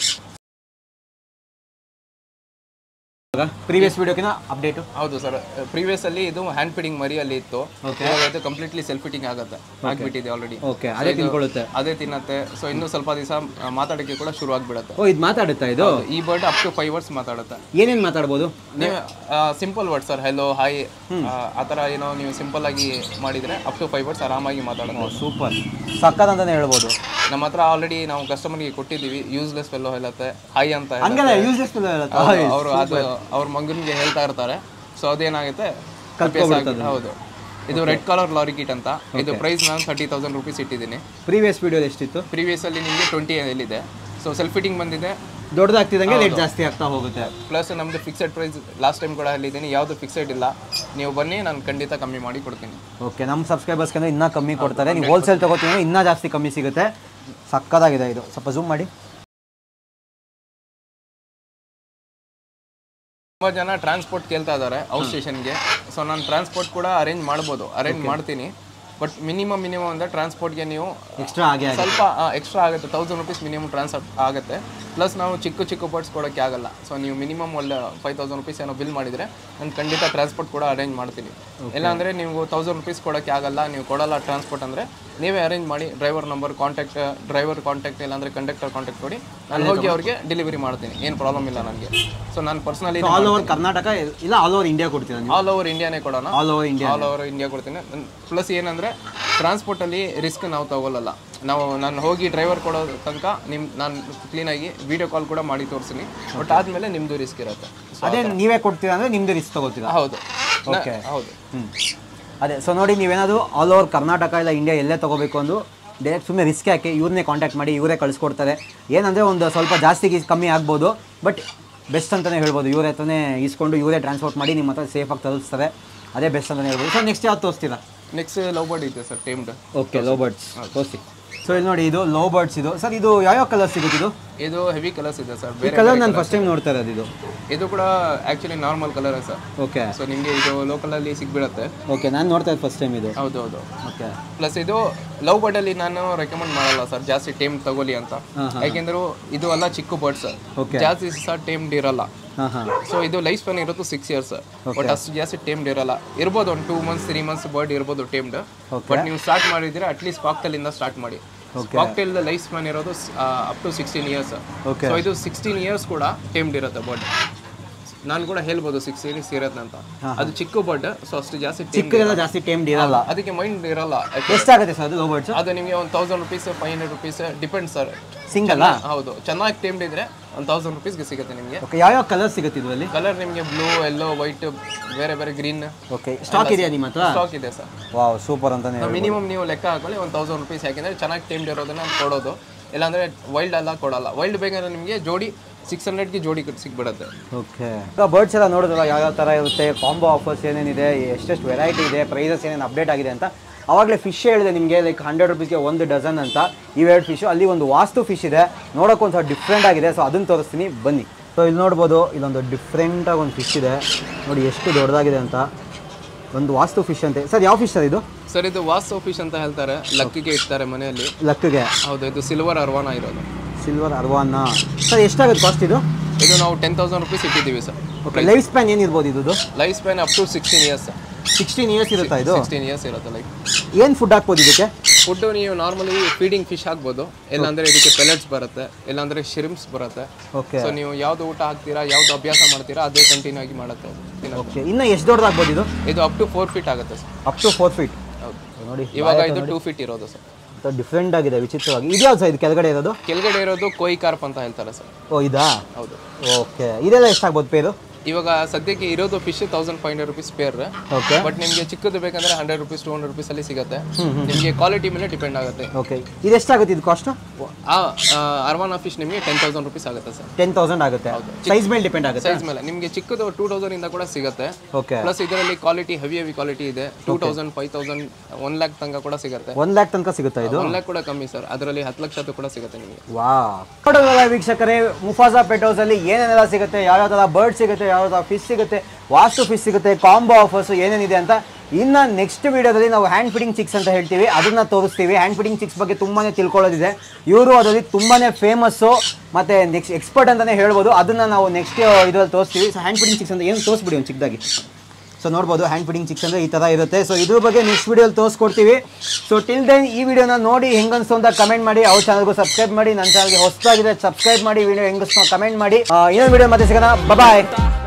ಪ್ರೀವಿಯಸ್ ವಿಡಿಯೋಕಿನ ಅಪ್ಡೇಟು ಹೌದು ಸರ್ ಪ್ರೀವಿಯಸ್ ಅಲ್ಲಿ ಇದು ಹ್ಯಾಂಡ್ ಫಿಟ್ಟಿಂಗ್ ಮರಿ ಅಲ್ಲಿ ಇತ್ತು ಇವಾಗ ಇದು ಕಂಪ್ಲೀಟ್ಲಿ ಸೆಲ್ಫ್ ಫಿಟ್ಟಿಂಗ್ ಆಗುತ್ತೆ ಆಗ್ಬಿಟ್ಟಿದೆ ಆಲ್ರೆಡಿ ಓಕೆ ಅದೇ ತಿಳ್ಕೊಳ್ಳುತ್ತೆ ಅದೇ ತಿನ್ನತ್ತೆ ಸೊ ಇನ್ನೂ ಸ್ವಲ್ಪ ದಿವಸ ಮಾತಾಡೋಕ್ಕೆ ಕೂಡ ಶುರು ಆಗ್ಬಿಡುತ್ತೆ ಓ ಇದು ಮಾತಾಡುತ್ತಾ ಇದು ಈ bird up to five words ಮಾತಾಡುತ್ತೆ ಏನೇನು ಮಾತಾಡ್ಬೋದು ನೀವು simple word sir hello hi ಆ ಥರ ಏನೋ ನೀವು ಸಿಂಪಲ್ ಆಗಿ ಮಾಡಿದ್ರೆ ಅಪ್ ಟು ಫೈವ್ ವರ್ಡ್ಸ್ ಆರಾಮಾಗಿ ಮಾತಾಡುತ್ತೆ ಸೂಪರ್ ಸಕ್ಕತ್ ಅಂತಾನೆ ಹೇಳ್ಬೋದು ನಮ್ಮ ಹತ್ರ ಆಲ್ರೆಡಿ ನಾವು ಕಸ್ಟಮರ್ಗೆ ಕೊಟ್ಟಿದ್ದೀವಿ ಯೂಸ್ಲೆಸ್ ಫೆಲ್ಲೋ ಹೇಳುತ್ತೆ ಹೈ ಅಂತ ಹಂಗಲ್ಲ ಯೂಸ್ಲೆಸ್ ಅವರು ಅದು ಅವ್ರ ಮಗನಿಗೆ ಹೇಳ್ತಾ ಇರ್ತಾರೆ ಸೊ ಅದೇನಾಗುತ್ತೆ ಅಭ್ಯಾಸ ಆಗುತ್ತೆ. ಹೌದು ಇದು ರೆಡ್ ಕಲರ್ ಲಾರಿ ಕಿಟ್ ಅಂತ ಇದು ಪ್ರೈಸ್ ನಾನು ತರ್ಟಿ ತೌಸಂಡ್ ರುಪೀಸ್ ಇಟ್ಟಿದ್ದೀನಿ ಪ್ರೀವಿಯಸ್ ವಿಡಿಯೋ ಎಷ್ಟಿತ್ತು ಪ್ರೀವಿಯಸ್ ಅಲ್ಲಿ ನಿಮಗೆ ಟ್ವೆಂಟಿ ಎಲ್ಲಿದೆ ಸೊ ಸೆಲ್ಫ್ ಫಿಟ್ಟಿಂಗ್ ಬಂದಿದೆ ದೊಡ್ಡದಾಗ್ತಿದಂಗೆ ರೇಟ್ ಜಾಸ್ತಿ ಆಗ್ತಾ ಹೋಗುತ್ತೆ ಪ್ಲಸ್ ನಮ್ಮದು ಫಿಕ್ಸೆಡ್ ಪ್ರೈಸ್ ಲಾಸ್ಟ್ ಟೈಮ್ ಕೂಡ ಹೇಳಿದ್ದೀನಿ ಯಾವುದು ಫಿಕ್ಸೆಡ್ ಇಲ್ಲ ನೀವು ಬನ್ನಿ ನಾನು ಖಂಡಿತ ಕಮ್ಮಿ ಮಾಡಿ ಕೊಡ್ತೀನಿ ಓಕೆ ನಮ್ಮ ಸಬ್ಸ್ಕ್ರೈಬರ್ಸ್ಗೆ ಅಂದ್ರೆ ಇನ್ನೂ ಕಮ್ಮಿ ಕೊಡ್ತಾರೆ ನೀವು ಹೋಲ್ಸೇಲ್ ತಗೋತೀವಿ ಅಂದ್ರೆ ಇನ್ನೂ ಜಾಸ್ತಿ ಕಮ್ಮಿ ಸಿಗುತ್ತೆ ಸಕ್ಕದಾಗಿದೆ ಇದು ಸ್ವಲ್ಪ ಝೂಮ್ ಮಾಡಿ ತುಂಬ ಜನ ಟ್ರಾನ್ಸ್ಪೋರ್ಟ್ ಕೇಳ್ತಾ ಇದ್ದಾರೆ ಔಟ್ ಸ್ಟೇಷನ್ಗೆ ಸೊ ನಾನು ಟ್ರಾನ್ಸ್ಪೋರ್ಟ್ ಕೂಡ ಅರೇಂಜ್ ಮಾಡ್ಬೋದು ಅರೇಂಜ್ ಮಾಡ್ತೀನಿ ಬಟ್ ಮಿನಿಮಮ್ ಮಿನಿಮಮ್ ಅಂದರೆ ಟ್ರಾನ್ಸ್ಪೋರ್ಟ್ಗೆ ನೀವು ಎಕ್ಸ್ಟ್ರಾ ಆಗಿ ಆಗಿ ಸ್ವಲ್ಪ ಎಕ್ಸ್ಟ್ರಾ ಆಗುತ್ತೆ ತೌಸಂಡ್ ರುಪೀಸ್ ಮಿನಿಮಮ್ ಟ್ರಾನ್ಸ್ಫರ್ ಆಗುತ್ತೆ ಪ್ಲಸ್ ನಾವು ಚಿಕ್ಕ ಚಿಕ್ಕ ಬರ್ಡ್ಸ್ ಕೊಡೋಕ್ಕೆ ಆಗಲ್ಲ ಸೊ ನೀವು ಮಿನಿಮಮ್ ಒಳ್ಳೆ ಫೈವ್ ತೌಸಂಡ್ ರುಪೀಸ್ ಏನೋ ಬಿಲ್ ಮಾಡಿದರೆ ನಾನು ಖಂಡಿತ ಟ್ರಾನ್ಸ್ಪೋರ್ಟ್ ಕೂಡ ಅರೇಂಜ್ ಮಾಡ್ತೀನಿ ಇಲ್ಲಾಂದರೆ ನೀವು ತೌಸಂಡ್ ರುಪೀಸ್ ಕೊಡೋಕ್ಕೆ ಆಗಲ್ಲ ನೀವು ಕೊಡಲ್ಲ ಟ್ರಾನ್ಸ್ಪೋರ್ಟ್ ಅಂದರೆ ನೀವೇ ಅರೇಂಜ್ ಮಾಡಿ driver number contact driver contact ಇಲ್ಲಾಂದರೆ ಕಂಡಕ್ಟರ್ ಕಾಂಟ್ಯಾಕ್ಟ್ ಕೊಡಿ ನಾನು ಹೋಗಿ ಅವ್ರಿಗೆ ಡೆಲಿವರಿ ಮಾಡ್ತೀನಿ ಏನು ಪ್ರಾಬ್ಲಮ್ ಇಲ್ಲ ನನಗೆ ಸೊ ನಾನು ಪರ್ಸನಲಿ ಆಲ್ ಓವರ್ ಕರ್ನಾಟಕ ಇಲ್ಲ ಆಲ್ ಓವರ್ ಇಂಡಿಯಾ ಕೊಡ್ತೀರಾ ನೀವು ಆಲ್ ಓವರ್ ಇಂಡಿಯಾನೇ ಕೊಡೋಣ all over India all over India ಕೊಡ್ತೀನಿ ಪ್ಲಸ್ ಏನಂದರೆ ಟ್ರಾನ್ಸ್ಪೋರ್ಟಲ್ಲಿ ರಿಸ್ಕ್ ನಾವು ತಗೊಳ್ಳಲ್ಲ ನಾವು ನಾನು ಹೋಗಿ ಡ್ರೈವರ್ ಕೊಡೋ ತನಕ ನಿಮ್ಮ ನಾನು ಕ್ಲೀನಾಗಿ ವಿಡಿಯೋ ಕಾಲ್ ಕೂಡ ಮಾಡಿ ತೋರಿಸ್ತೀನಿ ಬಟ್ ಆದಮೇಲೆ ನಿಮ್ಮದು ರಿಸ್ಕ್ ಇರುತ್ತೆ So, ಅದೇ ನೀವೇ ಕೊಡ್ತೀರಾ ಅಂದ್ರೆ ನಿಮ್ದು ರಿಸ್ಕ್ ತಗೋತೀರಾ ಹೌದು ನ- Okay. ಹೌದು ಹ್ಮ್ ಅದೇ ಸೊ ನೋಡಿ ನೀವೇನಾದ್ರು ಆಲ್ ಓವರ್ ಕರ್ನಾಟಕ ಇಲ್ಲ ಇಂಡಿಯಾ ಎಲ್ಲೇ ತಗೋಬೇಕು ಅಂದು ಡೈರೆಕ್ಟ್ ಸುಮ್ಮನೆ ರಿಸ್ಕ್ ಹಾಕಿ ಇವ್ರನ್ನೇ ಕಾಂಟ್ಯಾಕ್ಟ್ ಮಾಡಿ ಇವರೇ ಕಳಿಸ್ಕೊಡ್ತಾರೆ ಏನಂದರೆ ಒಂದು ಸ್ವಲ್ಪ ಜಾಸ್ತಿ ಗೀಸ್ ಕಮ್ಮಿ ಆಗ್ಬೋದು ಬಟ್ ಬೆಸ್ಟ್ ಅಂತಲೇ ಹೇಳ್ಬೋದು ಇವ್ರ ಹತ್ರನೇ ಇಸ್ಕೊಂಡು ಇವರೇ ಟ್ರಾನ್ಸ್ಪೋರ್ಟ್ ಮಾಡಿ ನಿಮ್ಮ ಹತ್ರ ಸೇಫಾಗಿ ತಲುಪಿಸ್ತಾರೆ ಅದೇ ಬೆಸ್ಟ್ ಅಂತಲೇ ಹೇಳ್ಬೋದು ಸೊ ನೆಕ್ಸ್ಟ್ ಯಾವ್ದು ತೋರಿಸ್ತೀರಾ ನೆಕ್ಸ್ಟ್ ಲವ್ ಬರ್ಡ್ ಇದೆ sir tamed okay love birds ತೋರಿಸಿ ಸೊ ಇಲ್ಲಿ ನೋಡಿ ಇದು ಲೋ ಬರ್ಡ್ಸ್ ಇದು ಸರ್ ಇದು ಯಾವ್ಯಾವ ಕಲರ್ ಸಿಗುತ್ತೆ ಇದು ಇದು ಹೆವಿ ಕಲರ್ಸ್ ಇದೆ ಸರ್ ಈ ಬೇರೆ ಕಲರ್ ನಾನು ಫಸ್ಟ್ ಟೈಮ್ ನೋಡ್ತಾ ಇರೋದು ಇದು ಇದು ಕೂಡ actually normal colour sir okay so ನಿಮಗೆ ಇದು ಲೋಕಲಲ್ಲಿ ಸಿಗ್ಬಿಡತ್ತೆ ಓಕೆ ನಾನು ನೋಡ್ತಾ ಇದ್ದು ಫಸ್ಟ್ ಟೈಮ್ ಇದು ಹೌದು ಹೌದು ಓಕೆ ಪ್ಲಸ್ ಇದು ಲವ್ ಬರ್ಡಲ್ಲಿ ನಾನು ರೆಕಮೆಂಡ್ ಮಾಡಲ್ಲ ಸರ್ ಜಾಸ್ತಿ ಟೇಮ್ ತಗೊಳ್ಳಿ ಅಂತ ಯಾಕೆಂದ್ರೆ ಇದು ಎಲ್ಲ ಚಿಕ್ಕ ಬರ್ಡ್ಸ್ Okay. ಜಾಸ್ತಿ ಸಹ ಟೇಮ್ಡ್ ಇರಲ್ಲ ಹಾಂ ಹಾಂ ಸೊ ಇದು ಲೈಫ್ ಸ್ಪ್ಯಾನ್ ಇರೋದು ಸಿಕ್ಸ್ ಇಯರ್ಸ್ ಬಟ್ ಅಷ್ಟು ಜಾಸ್ತಿ ಟೇಮ್ಡ್ ಇರಲ್ಲ ಇರ್ಬೋದು ಒಂದು two months three months bird ಇರ್ಬೋದು ಟೇಮ್ಡ್ ಬಟ್ ನೀವು ಸ್ಟಾರ್ಟ್ ಮಾಡಿದ್ರೆ ಅಟ್ಲೀಸ್ಟ್ ಕಾಕ್ಟೆಲಿಂದ ಸ್ಟಾರ್ಟ್ ಮಾಡಿ ಕಾಕ್ಟೆಲ್ ಲೈಫ್ ಸ್ಪ್ಯಾನ್ ಇರೋದು up to sixteen years Okay. So ಇದು ಸಿಕ್ಸ್ಟೀನ್ ಇಯರ್ಸ್ ಕೂಡ ಟೇಮ್ಡ್ ಇರುತ್ತೆ ಬರ್ಡ್ ನಾನು ಕೂಡ ಹೇಳ್ಬೋದು ಸಿಕ್ಸ್ಟೀನ್ ಇಯರ್ಸ್ ಇರತ್ತೆ ಅಂತ ಅದು ಚಿಕ್ಕ ಬರ್ಡ್ ಸೊ ಅಷ್ಟು ಜಾಸ್ತಿ tamed ಚಿಕ್ಕದೆಲ್ಲ ಜಾಸ್ತಿ ಟೈಮ್ ಇರಲ್ಲ ಅದಕ್ಕೆ ಮೈಂಡ್ ಇರಲ್ಲ ಎಷ್ಟಾಗುತ್ತೆ ಸರ್ ಅದು ಲೋ ಬರ್ಡ್ಸ್ ಅದು ನಿಮಗೆ ಒಂದು thousand rupees five hundred rupees depend sir single ಹೌದು ಚೆನ್ನಾಗಿ ಟೇಮ್ಡ್ ಇದ್ರೆ ಒಂದು ತೌಸಂಡ್ ರುಪೀಸ್ಗೆ ಸಿಗುತ್ತೆ ನಿಮಗೆ ಓಕೆ ಯಾವ್ಯಾವ ಕಲರ್ ಸಿಗುತ್ತೆ ಇದರಲ್ಲಿ ಕಲರ್ ನಿಮಗೆ ಬ್ಲೂ ಎಲ್ಲೋ ವೈಟ್ ಬೇರೆ ಬೇರೆ ಗ್ರೀನ್ ಓಕೆ ಸ್ಟಾಕ್ ಇದೆಯಾ ನಿಮ್ಮ ಹತ್ರ ಸ್ಟಾಕ್ ಇದೆ ಸರ್ ವಾವ್ ಸೂಪರ್ ಅಂತಾನೆ ಮಿನಿಮಮ್ ನೀವು ಲೆಕ್ಕ ಹಾಕೊಳ್ಳಿ ಒಂದು ತೌಸಂಡ್ ರುಪೀಸ್ ಯಾಕೆಂದ್ರೆ ಚೆನ್ನಾಗಿ ಟೇಮ್ಡ್ ಇರೋದನ್ನ ಕೊಡೋದು ಇಲ್ಲಾಂದ್ರೆ ವೈಲ್ಡ್ ಎಲ್ಲ ಕೊಡಲ್ಲ ವೈಲ್ಡ್ ಬೇಕಂದ್ರೆ ನಿಮಗೆ ಜೋಡಿ ಸಿಕ್ಸ್ ಹಂಡ್ರೆಡ್ಗೆ ಜೋಡಿ ಕಟ್ ಸಿಕ್ಬಿಡುತ್ತೆ ಓಕೆ ಈಗ ಬರ್ಡ್ಸ್ ಎಲ್ಲ ನೋಡಿದ್ರಲ್ಲ ಯಾವ್ಯಾವ ಥರ ಇರುತ್ತೆ ಕಾಂಬೋ ಆಫರ್ಸ್ ಏನೇನಿದೆ ಎಷ್ಟೆಷ್ಟು ವೆರೈಟಿ ಇದೆ ಪ್ರೈಸಸ್ ಏನೇನು ಅಪ್ಡೇಟ್ ಆಗಿದೆ ಅಂತ ಅವಾಗಲೇ ಫಿಶ್ ಹೇಳಿದೆ ನಿಮಗೆ ಲೈಕ್ ಹಂಡ್ರೆಡ್ ರುಪೀಸ್ಗೆ ಒಂದು ಡಜನ್ ಅಂತ ಇವೆರಡು ಫಿಶು ಅಲ್ಲಿ ಒಂದು ವಾಸ್ತು ಫಿಶ್ ಇದೆ ನೋಡೋಕೆ ಒಂದು ಸ್ವಲ್ಪ ಡಿಫ್ರೆಂಟ್ ಆಗಿದೆ ಸೊ ಅದನ್ನು ತೋರಿಸ್ತೀನಿ ಬನ್ನಿ ಸೊ ಇಲ್ಲಿ ನೋಡ್ಬೋದು ಇಲ್ಲೊಂದು ಡಿಫ್ರೆಂಟಾಗಿ ಒಂದು ಫಿಶ್ ಇದೆ ನೋಡಿ ಎಷ್ಟು ದೊಡ್ಡದಾಗಿದೆ ಅಂತ ಒಂದು ವಾಸ್ತು ಫಿಶ್ ಅಂತೆ ಸರ್ ಯಾವ ಫಿಶ್ ಸರ್ ಇದು ಸರ್ ಇದು ವಾಸ್ತು ಫಿಶ್ ಅಂತ ಹೇಳ್ತಾರೆ ಲಕ್ಕಿಗೆ ಇಡ್ತಾರೆ ಮನೆಯಲ್ಲಿ ಲಕ್ಕಿಗೆ ಹೌದು ಇದು ಸಿಲ್ವರ್ ಅರ್ವಾನ ಇರೋದು ಸಿಲ್ವರ್ ಅರ್ವಾನ ಸರ್ ಎಷ್ಟಾಗುತ್ತೆ ಕಾಸ್ಟ್ ಇದು ಇದು ನಾವು ಟೆನ್ ತೌಸಂಡ್ ರುಪೀಸ್ ಇಟ್ಟಿದ್ದೀವಿ ಸರ್ ಓಕೆ ಲೈಫ್ ಸ್ಪ್ಯಾನ್ ಏನಿರ್ಬೋದು ಇದು life span up to sixteen years sixteen years ಇರುತ್ತಾ ಇದು ಸಿಕ್ಸ್ಟೀನ್ ಇಯರ್ಸ್ ಇರುತ್ತೆ ಲೈಕ್ ಏನು ಫುಡ್ ಹಾಕ್ಬೋದು ಇದಕ್ಕೆ ಫುಡ್ಡು ನೀವು ನಾರ್ಮಲಿ ಫೀಡಿಂಗ್ ಫಿಶ್ ಹಾಕ್ಬೋದು ಇಲ್ಲಾಂದ್ರೆ ಇದಕ್ಕೆ ಪೆಲೆಟ್ಸ್ ಬರುತ್ತೆ ಇಲ್ಲಾಂದ್ರೆ ಶಿರಿಮ್ಸ್ ಬರುತ್ತೆ ಓಕೆ ಸೊ ನೀವು ಯಾವ್ದು ಊಟ ಹಾಕ್ತೀರಾ ಯಾವ್ದು ಅಭ್ಯಾಸ ಮಾಡ್ತೀರಾ ಅದೇ ಕಂಟಿನ್ಯೂ ಆಗಿ ಮಾಡುತ್ತೆ ಅದು ತಿನ್ನೋದು. ಓಕೆ ಇನ್ನು ಎಷ್ಟು ದೊಡ್ಡದಾಗ್ಬೋದು ಇದು ಇದು ಅಪ್ ಟು ಫೋರ್ ಫೀಟ್ ಆಗುತ್ತೆ sir up to four feet ಹೌದು ನೋಡಿ ಇವಾಗ ಇದು ಟೂ ಫೀಟ್ ಇರೋದು ಸರ್ ಡಿಫ್ರೆಂಟ್ ಆಗಿದೆ ವಿಚಿತ್ರವಾಗಿ ಇದ್ಯಾವ್ದು ಸರ್ ಇದು ಕೆಳಗಡೆ ಇರೋದು ಕೆಳಗಡೆ ಇರೋದು ಕೊಯ್ ಕಾರ್ಪ್ ಅಂತ ಹೇಳ್ತಾರೆ ಸರ್ ಓ ಇದಾ ಹೌದು ಓಕೆ ಇದೆಲ್ಲ ಎಷ್ಟಾಗ್ಬೋದು ಪೇರು ಇವಾಗ ಸದ್ಯಕ್ಕೆ ಇರೋದು fish thousand five hundred rupees pair okay but ನಿಮಗೆ ಚಿಕ್ಕದು ಬೇಕಂದ್ರೆ hundred rupees two hundred rupees ಅಲ್ಲಿ ಸಿಗುತ್ತೆ ನಿಮಗೆ ಕ್ವಾಲಿಟಿ ಮೇಲೆ ಡಿಪೆಂಡ್ ಆಗುತ್ತೆ ಓಕೆ ಇದು ಎಷ್ಟಾಗುತ್ತೆ ಇದು ಕಾಸ್ಟು ಆ ಅರ್ವಾನಾ ಫಿಶ್ ನಿಮಗೆ ಟೆನ್ ತೌಸಂಡ್ ರುಪೀಸ್ ಆಗುತ್ತೆ ಸರ್ ಟೆನ್ ತೌಸಂಡ್ ಆಗುತ್ತೆ ಸೈಜ್ ಮೇಲೆ ಡಿಪೆಂಡ್ ಆಗುತ್ತೆ ಸೈಜ್ ಮೇಲೆ ನಿಮಗೆ ಚಿಕ್ಕದು ಟೂ ತೌಸಂಡ್ ಇಂದ ಕೂಡ ಸಿಗುತ್ತೆ ಓಕೆ ಪ್ಲಸ್ ಇದರಲ್ಲಿ ಕ್ವಾಲಿಟಿ ಹೆವಿ ಹೆವಿ ಕ್ವಾಲಿಟಿ ಇದೆ two thousand five thousand one lakh ತನಕ ಕೂಡ ಸಿಗುತ್ತೆ ಒನ್ ಲ್ಯಾಕ್ ತನಕ ಸಿಗುತ್ತಾ ಇದು ಒನ್ ಲ್ಯಾಕ್ ಕೂಡ ಕಮ್ಮಿ ಸರ್ ಅದರಲ್ಲಿ ಹತ್ತು ಲಕ್ಷದ್ದು ಕೂಡ ಸಿಗುತ್ತೆ ನಿಮಗೆ ವಾ ನೋಡೋದಲ್ಲ ವೀಕ್ಷಕರೇ ಮುಫಾಜಾ ಪೆಟ್ ಹೌಸಲ್ಲಿ ಏನೇನೆಲ್ಲ ಸಿಗುತ್ತೆ ಯಾವ್ಯಾವ ಥರ ಬರ್ಡ್ ಸಿಗುತ್ತೆ ಯಾವ ಥರ ಫಿಶ್ ಸಿಗುತ್ತೆ ವಾಸ್ತು ಫಿಶ್ ಸಿಗುತ್ತೆ ಕಾಂಬೋ ಆಫರ್ಸ್ ಏನೇನಿದೆ ಅಂತ ಇನ್ನು ನೆಕ್ಸ್ಟ್ ವಿಡಿಯೋದಲ್ಲಿ ನಾವು ಹ್ಯಾಂಡ್ ಫಿಡಿಂಗ್ ಚಿಕ್ಸ್ ಅಂತ ಹೇಳ್ತೀವಿ ಅದನ್ನ ತೋರಿಸ್ತೀವಿ ಹ್ಯಾಂಡ್ ಫಿಡಿಂಗ್ ಚಿಕ್ಸ್ ಬಗ್ಗೆ ತುಂಬಾ ತಿಳ್ಕೊಳ್ಳೋದಿದೆ ಇವರು ಅದರಲ್ಲಿ ತುಂಬಾ ಫೇಮಸ್ಸು ಮತ್ತು ನೆಕ್ಸ್ಟ್ ಎಕ್ಸ್ಪರ್ಟ್ ಅಂತಲೇ ಹೇಳ್ಬೋದು ಅದನ್ನು ನಾವು ನೆಕ್ಸ್ಟ್ ಇದರಲ್ಲಿ ತೋರಿಸ್ತೀವಿ ಸೊ ಹ್ಯಾಂಡ್ ಫಿಡಿಂಗ್ ಚಿಕ್ಸ್ ಅಂತ ಏನು ತೋರಿಸ್ಬಿಡಿ ಒಂದು ಚಿಕ್ಕದಾಗಿ ಸೊ ನೋಡ್ಬೋದು ಹ್ಯಾಂಡ್ ಫಿಡಿಂಗ್ ಚಿಕ್ಸ್ ಅಂದರೆ ಈ ಥರ ಇರುತ್ತೆ ಸೊ ಇದ್ರ ಬಗ್ಗೆ ನೆಕ್ಸ್ಟ್ ವಿಡಿಯೋಲಿ ತೋರಿಸ್ಕೊಡ್ತೀವಿ ಸೊ ಟಿಲ್ ದೆನ್ ಈ ವಿಡಿಯೋನ ನೋಡಿ ಹೆಂಗನ್ಸ್ತು ಅಂತ ಕಮೆಂಟ್ ಮಾಡಿ ಅವ್ರ ಚಾನಲ್ಗೂ ಸಬ್ಸ್ಕ್ರೈಬ್ ಮಾಡಿ ನನ್ನ ಚಾನಲ್ಗೆ ಹೊಸದಾಗಿದೆ ಸಬ್ಸ್ಕ್ರೈಬ್ ಮಾಡಿ ವಿಡಿಯೋ ಹೆಂಗಸ್ತು ಕಮೆಂಟ್ ಮಾಡಿ ಆ, ಇನ್ನೊಂದು ವಿಡಿಯೋ ಮತ್ತೆ ಸಿಗೋಣ ಬಾಯ್